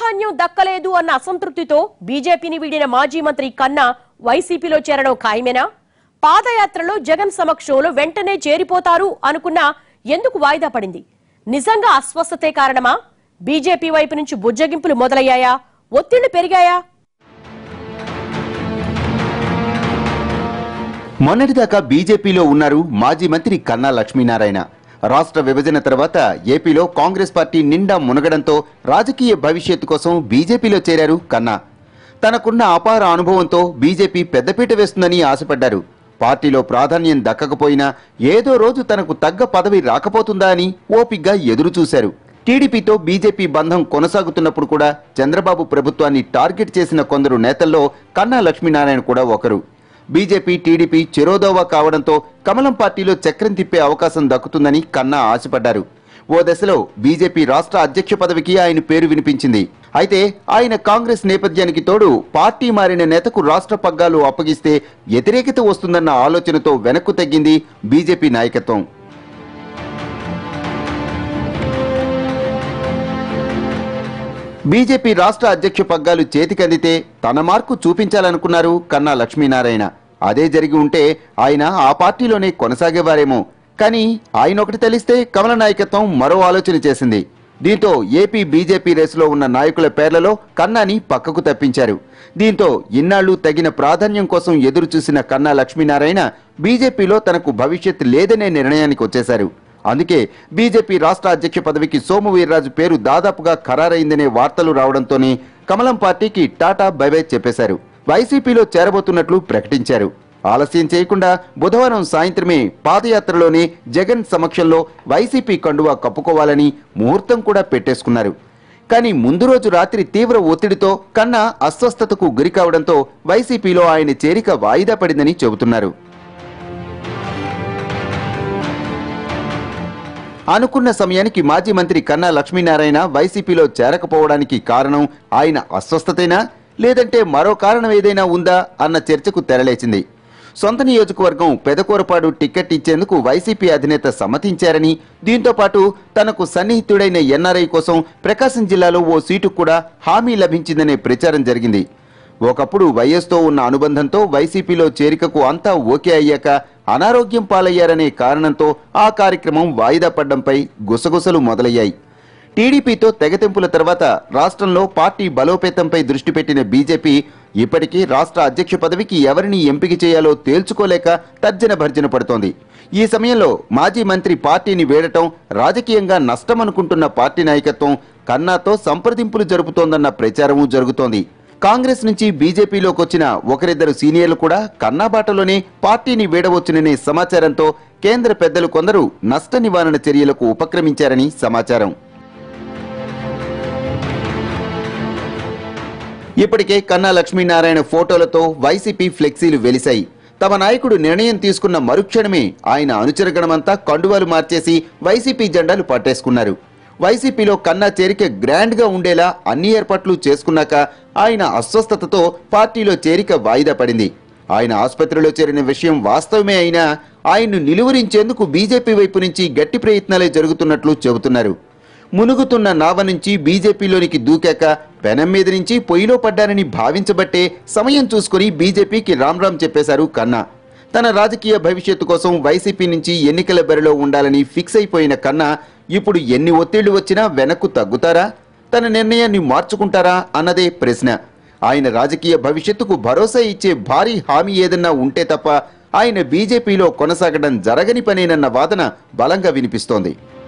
ప్రాధాన్యం దక్కలేదు అన్న అసంతృప్తితో బీజేపీని వీడిన మాజీ మంత్రి కన్నా వైసీపీలో చేరడం ఖాయమేనా పాదయాత్రలో జగన్ సమక్షంలో వెంటనే చేరిపోతారు అనుకున్నా ఎందుకు వాయిదా పడింది నిజంగా అస్వస్థతే కారణమా బీజేపీ వైపు నుంచి బుజ్జగింపులు మొదలయ్యాయా ఒత్తిళ్లు పెరిగాయా మొన్నటిదాకా బీజేపీలో ఉన్నారు మాజీ మంత్రి కన్నా లక్ష్మీనారాయణ రాష్ట్ర విభజన తర్వాత ఏపీలో కాంగ్రెస్ పార్టీ నిండా మునగడంతో రాజకీయ భవిష్యత్తు కోసం బీజేపీలో చేరారు కన్నా తనకున్న అపార అనుభవంతో బీజేపీ పెద్దపీట వేస్తుందని ఆశపడ్డారు పార్టీలో ప్రాధాన్యం దక్కకపోయినా ఏదో రోజు తనకు తగ్గ పదవి రాకపోతుందా అని ఓపిగ్గా ఎదురు చూశారు టీడీపీతో బీజేపీ బంధం కొనసాగుతున్నప్పుడు కూడా చంద్రబాబు ప్రభుత్వాన్ని టార్గెట్ చేసిన కొందరు నేతల్లో కన్నా లక్ష్మీనారాయణ కూడా ఒకరు బీజేపీ టీడీపీ చెరోదోవా కావడంతో కమలం పార్టీలో చక్రం తిప్పే అవకాశం దక్కుతుందని కన్నా ఆశపడ్డారు ఓ దశలో బీజేపీ రాష్ట్ర అధ్యక్ష పదవికి ఆయన పేరు వినిపించింది అయితే ఆయన కాంగ్రెస్ నేపథ్యానికి తోడు పార్టీ మారిన నేతకు రాష్ట్ర పగ్గాలు అప్పగిస్తే వ్యతిరేకత వస్తుందన్న ఆలోచనతో వెనక్కు తగ్గింది బీజేపీ నాయకత్వం బీజేపీ రాష్ట్ర అధ్యక్ష పగ్గాలు చేతికందితే తన మార్కు చూపించాలనుకున్నారు కన్నా లక్ష్మీనారాయణ అదే జరిగి ఉంటే ఆయన ఆ పార్టీలోనే కొనసాగేవారేమో కానీ ఆయన ఒకటి తెలిస్తే కమల నాయకత్వం మరో ఆలోచన చేసింది దీంతో ఏపీ బీజేపీ రేసులో ఉన్న నాయకుల పేర్లలో కన్నాని పక్కకు తప్పించారు దీంతో ఇన్నాళ్లు తగిన ప్రాధాన్యం కోసం ఎదురు చూసిన కన్నా లక్ష్మీనారాయణ బీజేపీలో తనకు భవిష్యత్ లేదనే నిర్ణయానికి వచ్చేశారు అందుకే బీజేపీ రాష్ట్ర అధ్యక్ష పదవికి సోము వీర్రాజు పేరు దాదాపుగా ఖరారైందనే వార్తలు రావడంతోనే కమలం పార్టీకి టాటా బైబై చెప్పేశారు వైసీపీలో చేరబోతున్నట్లు ప్రకటించారు ఆలస్యం చేయకుండా బుధవారం సాయంత్రమే పాదయాత్రలోనే జగన్ సమక్షంలో వైసీపీ కండువా కప్పుకోవాలని ముహూర్తం కూడా పెట్టేసుకున్నారు కానీ ముందు రోజు రాత్రి తీవ్ర ఒత్తిడితో కన్నా అస్వస్థతకు గురి కావడంతో వైసీపీలో ఆయన చేరిక వాయిదా పడిందని చెబుతున్నారు అనుకున్న సమయానికి మాజీ మంత్రి కన్నా లక్ష్మీనారాయణ వైసీపీలో చేరకపోవడానికి కారణం ఆయన అస్వస్థతేనా లేదంటే మరో కారణం ఏదైనా ఉందా అన్న చర్చకు తెరలేచింది సొంత నియోజకవర్గం పెదకూరపాడు టికెట్ ఇచ్చేందుకు వైసీపీ అధినేత సమ్మతించారని దీంతో పాటు తనకు సన్నిహితుడైన ఎన్ఆర్ఐ కోసం ప్రకాశం జిల్లాలో ఓ సీటు కూడా హామీ లభించిందనే ప్రచారం జరిగింది ఒకప్పుడు వైఎస్తో ఉన్న అనుబంధంతో వైసీపీలో చేరికకు అంతా ఓకే అయ్యాక అనారోగ్యం పాలయ్యారనే కారణంతో ఆ కార్యక్రమం వాయిదా పడ్డంపై గుసగుసలు మొదలయ్యాయి టీడీపీతో తెగతెంపుల తర్వాత రాష్ట్రంలో పార్టీ బలోపేతంపై దృష్టి పెట్టిన బీజేపీ ఇప్పటికీ రాష్ట్ర అధ్యక్ష పదవికి ఎవరిని ఎంపిక చేయాలో తేల్చుకోలేక తర్జన భర్జన పడుతోంది ఈ సమయంలో మాజీ మంత్రి పార్టీని వేడటం రాజకీయంగా నష్టమనుకుంటున్న పార్టీ నాయకత్వం కన్నాతో సంప్రదింపులు జరుపుతోందన్న ప్రచారమూ జరుగుతోంది కాంగ్రెస్ నుంచి బీజేపీలోకి వచ్చిన ఒకరిద్దరు సీనియర్లు కూడా కన్నాబాటలోనే పార్టీని వీడవచ్చుననే సమాచారంతో కేంద్ర పెద్దలు కొందరు నష్ట నివారణ చర్యలకు ఉపక్రమించారని సమాచారం ఇప్పటికే కన్నా లక్ష్మీనారాయణ ఫోటోలతో వైసీపీ ఫ్లెక్సీలు వెలిశాయి తమ నాయకుడు నిర్ణయం తీసుకున్న మరుక్షణమే ఆయన అనుచరగణమంతా కండువాలు మార్చేసి వైసీపీ జెండాలు పట్టేసుకున్నారు వైసీపీలో కన్నా చేరిక గ్రాండ్ గా ఉండేలా అన్ని ఏర్పాట్లు చేసుకున్నాక ఆయన అస్వస్థతతో పార్టీలో చేరిక వాయిదా పడింది ఆయన ఆసుపత్రిలో చేరిన విషయం వాస్తవమే అయినా ఆయన్ను నిలువరించేందుకు బీజేపీ వైపు నుంచి గట్టి ప్రయత్నాలే జరుగుతున్నట్లు చెబుతున్నారు మునుగుతున్న నావ నుంచి బీజేపీలోనికి దూకాక పెనం మీద నుంచి పొయ్యిలో పడ్డారని భావించబట్టే సమయం చూసుకుని బీజేపీకి రామ్ రామ్ చెప్పేశారు కన్నా తన రాజకీయ భవిష్యత్తు కోసం వైసీపీ నుంచి ఎన్నికల బరిలో ఉండాలని ఫిక్స్ అయిపోయిన కన్నా ఇప్పుడు ఎన్ని ఒత్తిళ్లు వచ్చినా వెనక్కు తగ్గుతారా తన నిర్ణయాన్ని మార్చుకుంటారా అన్నదే ప్రశ్న ఆయన రాజకీయ భవిష్యత్తుకు భరోసా ఇచ్చే భారీ హామీ ఏదన్నా ఉంటే తప్ప ఆయన బీజేపీలో కొనసాగడం జరగని పనేనన్న వాదన బలంగా వినిపిస్తోంది